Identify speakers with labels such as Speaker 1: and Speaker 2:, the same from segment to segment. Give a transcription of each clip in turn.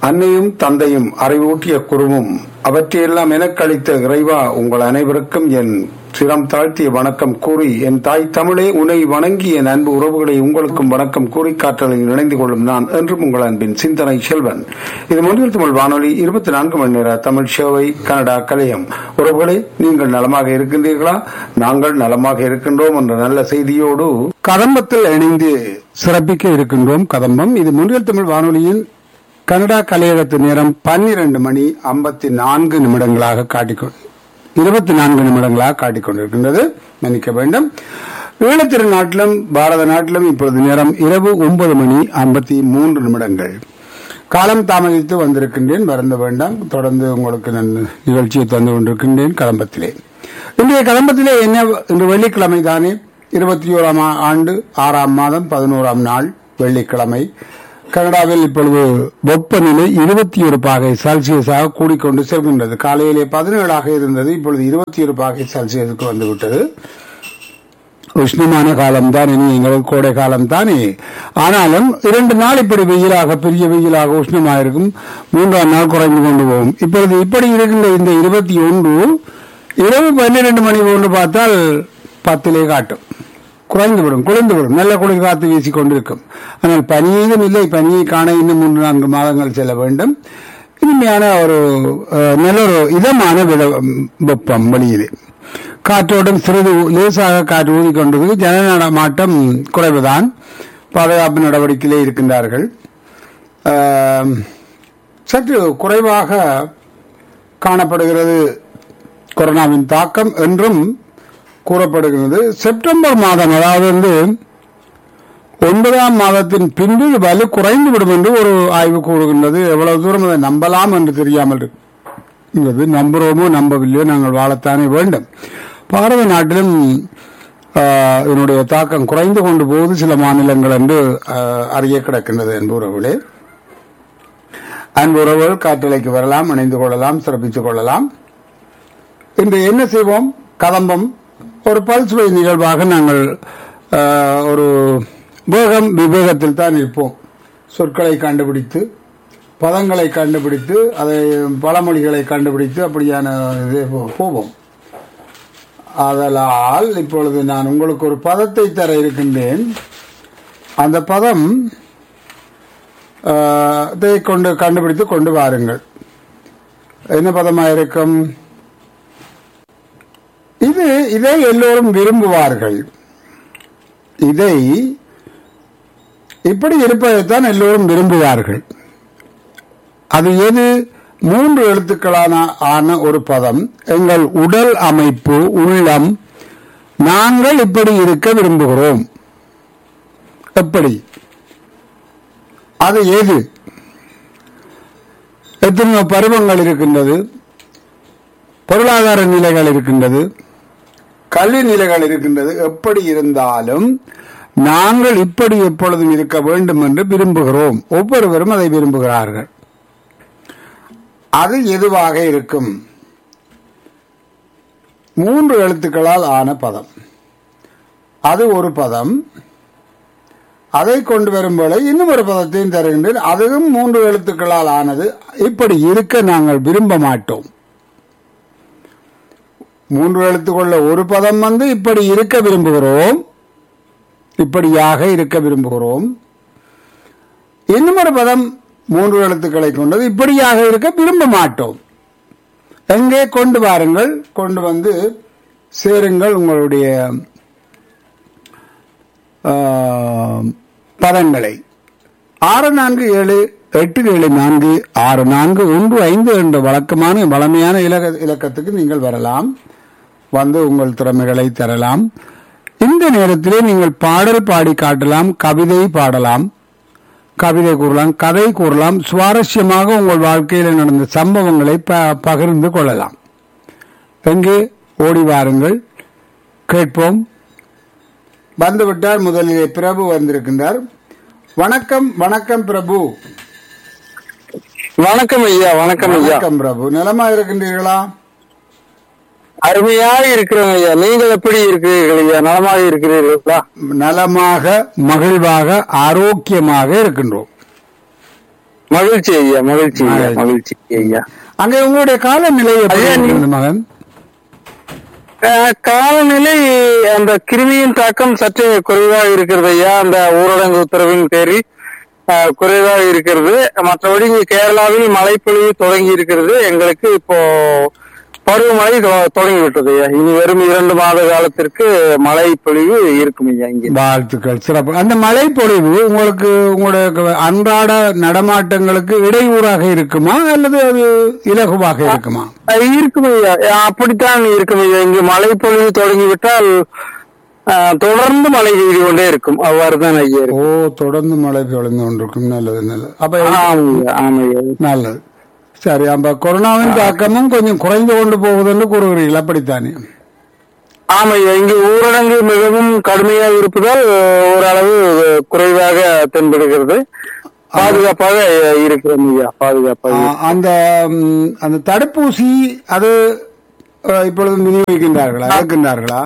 Speaker 1: அன்னையும் தந்தையும் அறிவூட்டிய குருவும் அவற்றையெல்லாம் எனக்களித்த இறைவா உங்கள் அனைவருக்கும் என் சிரம் தாழ்த்திய வணக்கம் கூறி என் தாய் தமிழே உன்னை வணங்கி என் அன்பு உறவுகளை உங்களுக்கும் வணக்கம் கூறி காற்றலில் இணைந்து கொள்ளும் நான் என்றும் உங்கள் அன்பின் சிந்தனை செல்வன் இது மொழியில் தமிழ் வானொலி இருபத்தி நான்கு மணி நேர தமிழ் சேவை கனடா கலையம் உறவுகளே நீங்கள் நலமாக இருக்கின்றீர்களா நாங்கள் நலமாக இருக்கின்றோம் என்ற நல்ல செய்தியோடு கதம்பத்தில் இணைந்து சிறப்பிக்க இருக்கின்றோம் கதம்பம் இது மொழியில் தமிழ் வானொலியின் கனடா கலையகத்து நேரம் பன்னிரண்டு மணி ஐம்பத்தி நான்கு நிமிடங்களாக காட்டிக்கொ இருபத்தி நான்கு நிமிடங்களாக காட்டிக்கொண்டிருக்கின்றது மன்னிக்க வேண்டும் ஈழத்திரு நாட்டிலும் பாரத நாட்டிலும் இப்பொழுது நேரம் இரவு ஒன்பது மணி ஐம்பத்தி மூன்று நிமிடங்கள் காலம் தாமதித்து வந்திருக்கின்றேன் மறந்த வேண்டாம் தொடர்ந்து உங்களுக்கு நான் நிகழ்ச்சியை தந்து கொண்டிருக்கின்றேன் கதம்பத்திலே இன்றைய கதம்பத்திலே என்ன இன்று வெள்ளிக்கிழமை தானே இருபத்தி ஓராம் ஆண்டு ஆறாம் மாதம் பதினோராம் நாள் வெள்ளிக்கிழமை கனடாவில் இப்பொழுது வெப்பநிலை இருபத்தி ஒரு பாகை செல்சியஸாக கூடிக்கொண்டு செல்கின்றது காலையிலே பதினேழாக இருந்தது இப்பொழுது இருபத்தி ஒரு பாகை செல்சியஸுக்கு வந்துவிட்டது உஷ்ணமான காலம்தான் இனி எங்களுக்கு கோடை காலம் தானே ஆனாலும் இரண்டு நாள் இப்படி வெயிலாக பெரிய வெயிலாக உஷ்ணமாக இருக்கும் மூன்றாம் நாள் குறைந்து கொண்டு போகும் இப்பொழுது இப்படி இருக்கின்ற இந்த இருபத்தி ஒன்று இரவு பன்னிரண்டு மணி போன்று பார்த்தால் பத்திலே காட்டும் குறைந்துவிடும் குளிர்ந்துவிடும் நல்ல குளிர் காத்து வீசிக் கொண்டிருக்கும் ஆனால் பனியும் இல்லை பனியை காண இன்னும் மூன்று நான்கு மாதங்கள் செல்ல வேண்டும் இனிமையான ஒரு அஹ், நல்ல ஒரு இதமான வித- வெப்பம் வெளியிலே காற்றோட்டம் சிறிது லேசாக காற்று ஊதிக்கொண்டது ஜன நடமாட்டம் குறைவுதான் பாதுகாப்பு நடவடிக்கையிலே இருக்கின்றார்கள் ஆம், சற்று குறைவாக காணப்படுகிறது கொரோனாவின் தாக்கம் என்றும் கூறப்படுகிறது செப்டம்பர் மாதம் அதாவது வந்து ஒன்பதாம் மாதத்தின் பின்பு இது வலு குறைந்து விடும் என்று ஒரு ஆய்வு கூறுகின்றது எவ்வளவு தூரம் அதை நம்பலாம் என்று தெரியாமல் இருக்கிறது நம்புறோமோ நம்பவில்லையோ நாங்கள் வாழத்தானே வேண்டும் பாரத நாட்டிலும் ஆஹ், இதனுடைய தாக்கம் குறைந்து கொண்டு போவது சில மாநிலங்கள் என்று ஆஹ், அறிய கிடக்கின்றது என்புறவுகளே அன்பு உறவுகள் காற்றலைக்கு வரலாம் இணைந்து கொள்ளலாம் சிறப்பித்துக் கொள்ளலாம் இன்று என்ன செய்வோம் கதம்பம் ஒரு பல்சுவை நிகழ்வாக நாங்கள் ஆஹ், ஒரு வேகம் விவேகத்தில் தான் இருப்போம் சொற்களை கண்டுபிடித்து பதங்களை கண்டுபிடித்து அதை பழமொழிகளை கண்டுபிடித்து அப்படியான இது போ- போவோம் ஆதலால் இப்பொழுது நான் உங்களுக்கு ஒரு பதத்தை தர இருக்கின்றேன் அந்த பதம் ஆஹ், இதை கொண்டு கண்டுபிடித்து கொண்டு வாருங்கள் என்ன பதமாக இருக்கும் இது இதை எல்லோரும் விரும்புவார்கள் இதை இப்படி இருப்பதைத்தான் எல்லோரும் விரும்புவார்கள் அது எது மூன்று எழுத்துக்களான ஆன ஒரு பதம் எங்கள் உடல் அமைப்பு உள்ளம் நாங்கள் இப்படி இருக்க விரும்புகிறோம் எப்படி அது எது எத்தனையோ பருவங்கள் இருக்கின்றது பொருளாதார நிலைகள் இருக்கின்றது கல்வி நிலைகள் இருக்கின்றது எப்படி இருந்தாலும் நாங்கள் இப்படி எப்பொழுதும் இருக்க வேண்டும் என்று விரும்புகிறோம் ஒவ்வொருவரும் அதை விரும்புகிறார்கள் அது எதுவாக இருக்கும் மூன்று எழுத்துக்களால் ஆன பதம் அது ஒரு பதம் அதை கொண்டு வரும் போல இன்னும் ஒரு பதத்தையும் தருகின்றேன் அதுவும் மூன்று எழுத்துக்களால் ஆனது இப்படி இருக்க நாங்கள் விரும்ப மாட்டோம் மூன்று எழுத்துக்கொள்ள ஒரு பதம் வந்து இப்படி இருக்க விரும்புகிறோம் இப்படியாக இருக்க விரும்புகிறோம் இன்னும் ஒரு பதம் மூன்று எழுத்துக்களை கொண்டது இப்படியாக இருக்க விரும்ப மாட்டோம் எங்கே கொண்டு வாருங்கள் கொண்டு வந்து சேருங்கள் உங்களுடைய ஆ, பதங்களை ஆறு நான்கு ஏழு எட்டு ஏழு நான்கு ஆறு நான்கு ஒன்று ஐந்து என்ற வழக்கமான வளமையான இலக்க இலக்கத்துக்கு நீங்கள் வரலாம் வந்து உங்கள் திறமைகளை தரலாம் இந்த நேரத்திலே நீங்கள் பாடல் பாடி காட்டலாம் கவிதை பாடலாம் கவிதை கூறலாம் கதை கூறலாம் சுவாரஸ்யமாக உங்கள் வாழ்க்கையில் நடந்த சம்பவங்களை ப- பகிர்ந்து கொள்ளலாம் எங்கே ஓடி வாருங்கள் கேட்போம் வந்துவிட்டார் முதலிலே பிரபு வந்திருக்கின்றார் வணக்கம் வணக்கம் பிரபு
Speaker 2: வணக்கம் ஐயா வணக்கம் ஐயா
Speaker 1: வணக்கம் பிரபு நலமா இருக்கின்றீர்களா
Speaker 2: அருமையாக இருக்கிறோம் ஐயா நீங்கள் எப்படி இருக்கிறீர்கள் ஐயா நலமாக இருக்கிறீர்களா
Speaker 1: நலமாக மகிழ்வாக ஆரோக்கியமாக இருக்கின்றோம்
Speaker 2: மகிழ்ச்சி ஐயா மகிழ்ச்சி ஐயா மகிழ்ச்சி ஐயா
Speaker 1: அங்கே உங்களுடைய காலநிலை எப்படி
Speaker 2: ஐயா, நீ-
Speaker 1: இருக்கிறது மகன்
Speaker 2: அஹ், காலநிலை அந்த கிருமியின் தாக்கம் சற்று குறைவாக இருக்கிறது ஐயா அந்த ஊரடங்கு உத்தரவின் பேரில் அஹ், குறைவாக இருக்கிறது மற்றபடி இங்க கேரளாவில் மழைப்பொழிவு தொடங்கி இருக்கிறது எங்களுக்கு இப்போ பருவமழை தொ- தொடங்கி விட்டது ஐயா இனி வரும் இரண்டு மாத காலத்திற்கு மழை பொழிவு இருக்கும் ஐயா இங்கே
Speaker 1: வாழ்த்துக்கள் சிறப்பு அந்த மழை பொழிவு உங்களுக்கு உங்களுடைய அன்றாட நடமாட்டங்களுக்கு இடையூறாக இருக்குமா அல்லது அது இலகுவாக இருக்குமா
Speaker 2: அஹ், இருக்கும் ஐயா அஹ், அப்படித்தான் இருக்கும் ஐயா இங்கு மழை பொழிவு தொடங்கிவிட்டால் அஹ், தொடர்ந்து மழை பெய்து கொண்டே இருக்கும் அவ்வாறு தான் ஐயா
Speaker 1: ஓ
Speaker 2: இருக்கும்
Speaker 1: தொடர்ந்து மழை பொழிந்து கொண்டிருக்கும் நல்லது நல்லது அப்ப
Speaker 2: ஆமாய்யா ஆமையா
Speaker 1: நல்லது சரி அப்ப கொரோனாவின் தாக்கமும் கொஞ்சம் குறைந்து கொண்டு போகுது என்று கூறுகிறீர்கள் அப்படித்தானே
Speaker 2: ஆமையா இங்கு ஊரடங்கு மிகவும் கடுமையாக இருப்பதால் ஓரளவு குறைவாக தென்படுகிறது பாதுகாப்பாக இருக்கிறோம் ஐயா பாதுகாப்பாக
Speaker 1: ஆ, அந்த ம், அந்த தடுப்பூசி அது அ, இப்பொழுது விநியோகிக்கின்றார்களா இருக்கின்றார்களா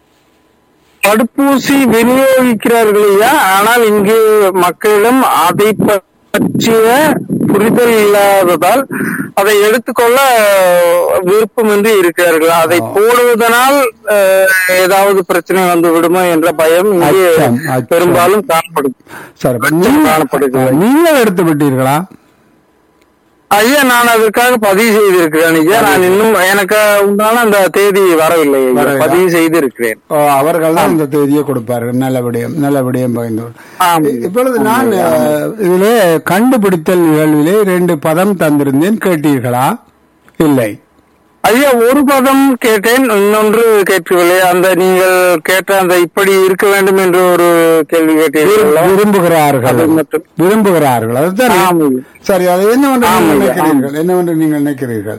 Speaker 2: தடுப்பூசி விநியோகிக்கிறார்கள் ஐயா ஆனால் இங்கு மக்களிடம் அதை பற்றிய புரிதல் இல்லாததால் அதை எடுத்துக்கொள்ள விருப்பமின்றி இருக்கிறார்கள் அதை போடுவதனால் அஹ், ஏதாவது பிரச்சனை வந்து விடுமோ என்ற பயம் இங்கே
Speaker 1: அச்சம், அச்சம்.
Speaker 2: பெரும்பாலும் காணப்படுது
Speaker 1: சரி அப்ப நீங்க-
Speaker 2: காணப்படுகிறது.
Speaker 1: நீங்கள் எடுத்து விட்டீர்களா
Speaker 2: ஐயா நான் அதற்காக பதிவு செய்திருக்கிறேன் ஐயா நான் இன்னும் எனக்கு உண்டான அந்த தேதி வரவில்லை ஐயா
Speaker 1: வரவில்லை.
Speaker 2: பதிவு செய்திருக்கிறேன்
Speaker 1: ஓ, அவர்கள் தான் இந்த தேதியை கொடுப்பார்கள் நல்ல விடயம் நல்ல விடயம் பகிர்ந்து
Speaker 2: ஆம்.
Speaker 1: இப்பொழுது நான் அ, இதிலே கண்டுபிடித்தல் நிகழ்விலே ரெண்டு பதம் தந்திருந்தேன் கேட்டீர்களா இல்லை
Speaker 2: ஐயா ஒரு பதம் கேட்டேன் இன்னொன்று கேட்கவில்லை அந்த நீங்கள் கேட்ட அந்த இப்படி இருக்க வேண்டும் என்று ஒரு கேள்வி கேட்டீர்களா
Speaker 1: விரும்புகிறார்கள்
Speaker 2: அது மட்டும்.
Speaker 1: விரும்புகிறார்கள் அதுதான்
Speaker 2: ஆமாம்.
Speaker 1: சரி அது என்னவென்று நீங்கள்
Speaker 2: ஆமாம்.
Speaker 1: நினைக்கிறீர்கள் என்னவென்று நீங்கள் நினைக்கிறீர்கள்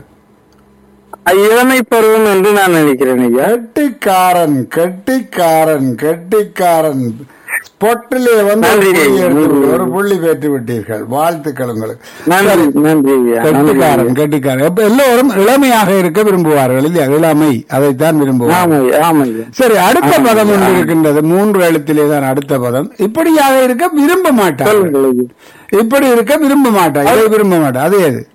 Speaker 2: இளமை பருவம் என்று நான் நினைக்கிறேன் ஐயா
Speaker 1: கெட்டிக்காரன் கெட்டிக்காரன் கெட்டிக்காரன் பொட்டிலே வந்து ஒரு
Speaker 2: நன்றி.
Speaker 1: புள்ளி எடுத்து- ஒரு புள்ளி பெற்று விட்டீர்கள் வாழ்த்துக்கள் உங்களுக்கு
Speaker 2: நன்றி நன்றி ஐயா நன்றி
Speaker 1: கெட்டிக்காரன்
Speaker 2: ஐயா.
Speaker 1: கெட்டிக்காரன் எப்ப எல்லோரும் இளமையாக இருக்க விரும்புவார்கள் இல்லையா இளமை அதைத்தான் விரும்புவார்கள்
Speaker 2: ஆமா ஐயா ஆமா ஐயா
Speaker 1: சரி அடுத்த பதம் ஒன்று இருக்கின்றது மூன்று எழுத்திலே தான் அடுத்த பதம் இப்படியாக இருக்க விரும்ப மாட்டார்
Speaker 2: சொல்லுங்கள் ஐயா
Speaker 1: இப்படி இருக்க விரும்ப மாட்டார் இதை விரும்ப மாட்டார் அது எது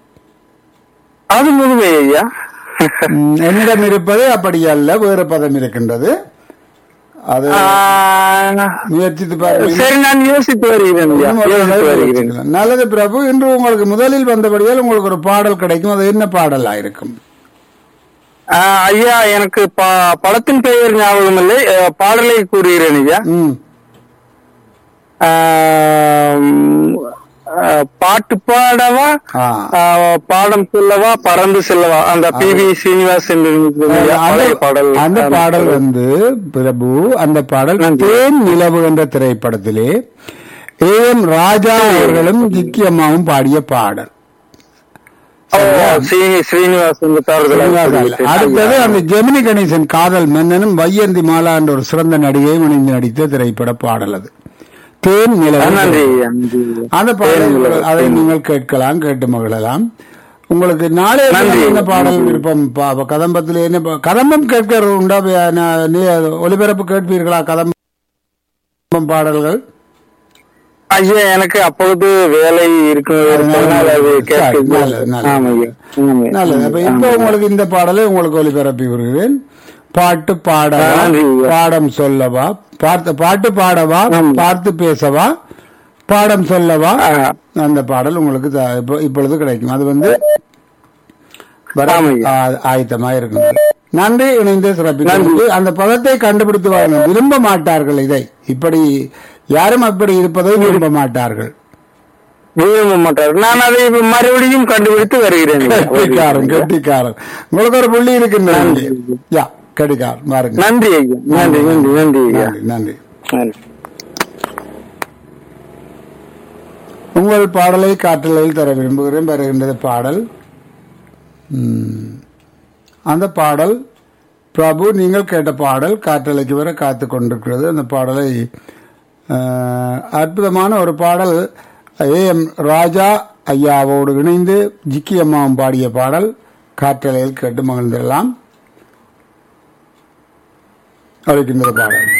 Speaker 2: அது முதுமை ஐயா
Speaker 1: ம், என்னிடம் இருப்பது அப்படி அல்ல வேறு பதம் இருக்கின்றது அது
Speaker 2: ஆ,
Speaker 1: முயற்சித்து பாருங்க
Speaker 2: சரி நான் யோசித்து வருகிறேன் ஐயா
Speaker 1: இன்னும் ஒரு
Speaker 2: யோசித்து
Speaker 1: தடவை
Speaker 2: வருகிறேன்
Speaker 1: யோசிக்கலாம். நல்லது பிரபு இன்று உங்களுக்கு முதலில் வந்தபடியால் உங்களுக்கு ஒரு பாடல் கிடைக்கும் அது என்ன பாடலா இருக்கும்
Speaker 2: ஆ, ஐயா எனக்கு ப- படத்தின் பெயர் ஞாபகம் இல்லை அஹ், பாடலை கூறுகிறேன் ஐயா
Speaker 1: ம்
Speaker 2: ஆம், அஹ், பாட்டு பாடவா
Speaker 1: ஆ.
Speaker 2: ஆஹ், பாடம் சொல்லவா பறந்து செல்லவா அந்த பி வி சீனிவாஸ் என்று இருக்கிற
Speaker 1: அந்த
Speaker 2: பழைய பாடல்
Speaker 1: அந்த பாடல் வந்து பிரபு அந்த பாடல்
Speaker 2: நன்றி.
Speaker 1: தேன் நிலவு என்ற திரைப்படத்திலே ஏ எம் ராஜா அவர்களும் ஜிக்கி அம்மாவும் பாடிய பாடல்
Speaker 2: ஓ, ஸ்ரீ- ஸ்ரீனிவாஸ் என்று தவறுதலாக
Speaker 1: சீனிவாசன்.
Speaker 2: சொல்லிவிட்டேன்.
Speaker 1: அடுத்தது அந்த ஜெமினி கணேசன் காதல் மன்னனும் வையந்தி மாலா என்ற ஒரு சிறந்த நடிகையும் இணைந்து நடித்த திரைப்பட பாடல் அது தேன்
Speaker 2: ஆ,
Speaker 1: நிலவு
Speaker 2: நன்றி ஐயா, நன்றி ஐயா.
Speaker 1: அந்த பாடல்
Speaker 2: தேன் நிலவு.
Speaker 1: அதை நீங்கள் கேட்கலாம் கேட்டு மகிழலாம் உங்களுக்கு நாளே
Speaker 2: நன்றி.
Speaker 1: என்ன பாடல் விருப்பம் பா- கதம்பத்தில் என்ன பா- கதம்பம் கேட்க உண்டா ப- நா- நீ ஒலிபரப்பு கேட்பீர்களா கதம்பம் பாடல்கள்
Speaker 2: ஐயா எனக்கு அப்பொழுது வேலை இருக்கும் இருப்பதனால் அது கேட்க
Speaker 1: சரி, நல்லது, நல்லது.
Speaker 2: ஆமா ஐயா. ஆமா ஐயா.
Speaker 1: நல்லது அப்ப இப்போ உங்களுக்கு இந்த பாடலை உங்களுக்கு ஒலிபரப்பி வருகிறேன் பாட்டு பாடவா
Speaker 2: நன்றி.
Speaker 1: பாடம் சொல்லவா பார்த்து பாட்டு பாடவா
Speaker 2: ஆமா.
Speaker 1: பார்த்து பேசவா பாடம் சொல்லவா
Speaker 2: ஆ.
Speaker 1: அந்த பாடல் உங்களுக்கு த- இப்போ- இப்பொழுது கிடைக்கும் அது வந்து வர-
Speaker 2: ஆமா ஐயா.
Speaker 1: ஆ- ஆயத்தமா இருக்கும் நன்றி இணைந்து சிறப்பித்து அந்த பதத்தை கண்டுபிடித்து வாருங்கள் விரும்ப மாட்டார்கள் இதை இப்படி யாரும் அப்படி இருப்பதை விரும்ப மாட்டார்கள்
Speaker 2: விரும்ப மாட்டார் நான் அதை இப்ப மறுபடியும் கண்டுபிடித்து வருகிறேன் ஐயா.
Speaker 1: கெட்டிக்காரன் கெட்டிக்காரன் உங்களுக்கு ஒரு புள்ளி இருக்கின்றது யா கெட்டிக்காரன் பாருங்க
Speaker 2: நன்றி ஐயா நன்றி நன்றி நன்றி ஐயா
Speaker 1: நன்றி நன்றி
Speaker 2: நன்றி
Speaker 1: உங்கள் பாடலை காற்றலில் தர விரும்புகிறேன் வருகின்றது பாடல் ம். அந்த பாடல் பிரபு நீங்கள் கேட்ட பாடல் காற்றலைக்கு வர காத்து கொண்டிருக்கிறது அந்த பாடலை அஹ், அற்புதமான ஒரு பாடல் ஏ எம் ராஜா ஐயாவோடு இணைந்து ஜிக்கி அம்மாவும் பாடிய பாடல் காற்றலையில் கேட்டு மகிழ்ந்திடலாம் அழைக்கின்ற பாடல்